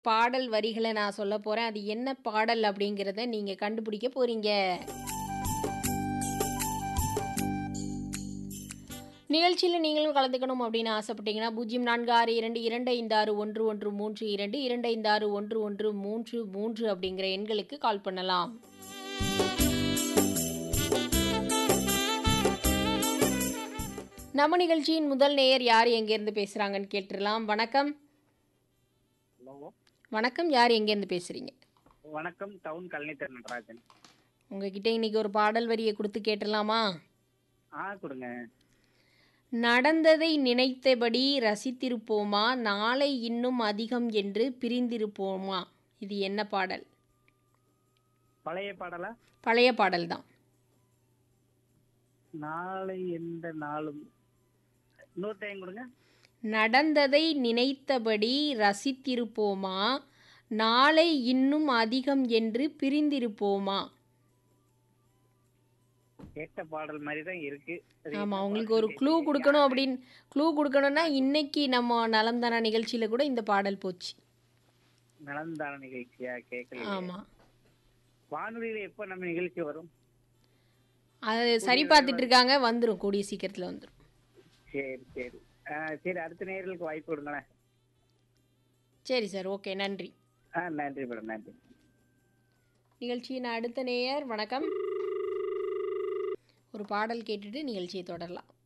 பாடல் வரிகளை நான் சொல்ல போறேன். அது என்ன பாடல் அப்படிங்கிறத நீங்க கண்டுபிடிக்க போறீங்க. நிகழ்ச்சியில நீங்களும் கலந்துக்கணும் அப்படின்னு ஆசைப்பட்டீங்கன்னா 0462256113 256113 அப்படிங்கிற எண்களுக்கு கால் பண்ணலாம். நம்ம நிகழ்ச்சியின் முதல் நேயர் யார் எங்கேருந்து பேசுறாங்கன்னு கேட்டுறலாம். வணக்கம். ஹலோ வணக்கம். யார் எங்கேருந்து பேசுறீங்க? வணக்கம் டவுன் கழனித்தர் நடராஜன் உங்ககிட்ட இன்னைக்கு ஒரு பாடல் வரியை கொடுத்து கேட்டுடலாமா? ஆ கொடுங்க நடந்ததை நினைத்தபடி ரசித்திருப்போமா நாளை இன்னும் அதிகம் என்று பிரிந்திருப்போமா இது என்ன பாடல்? பழைய பாடலா பழைய பாடல் தான். நாளை எந்த நாளும் இன்னொரு டைம் கொடுங்க நடந்ததை நினைத்தபடி ரசித்திருப்போமா நாளை இன்னும் அதிகம் என்று பிரிந்திருப்போமா கேட்ட பாடல் மாதிரி தான் இருக்கு அது ஆமா என்ன உங்களுக்கு ஒரு பாடல்னு க்ளூ தெரியல. கொடுக்கணும் அப்படின்னு க்ளூ கொடுக்கணும்னா இன்னைக்கு நம்ம நலம் தானா நிகழ்ச்சியில கூட இந்த பாடல் போச்சு நலந்தான நிகழ்ச்சியா கேட்கல ஆமா வானொலியில எப்ப நம்ம நிகழ்ச்சி வரும் அது சரி பார்த்துட்டு இருக்காங்க வந்துரும் கூடிய சீக்கிரத்துல வந்துரும் சரி சரி ஆ, சரி அடுத்த நேர்களுக்கு வாய்ப்பு கொடுங்களேன் சரி சார் ஓகே நன்றி ஆ நன்றி மேடம் நன்றி நிகழ்ச்சியின் அடுத்த நேயர் வணக்கம் ஒரு பாடல் கேட்டுட்டு நிகழ்ச்சியை தொடரலாம்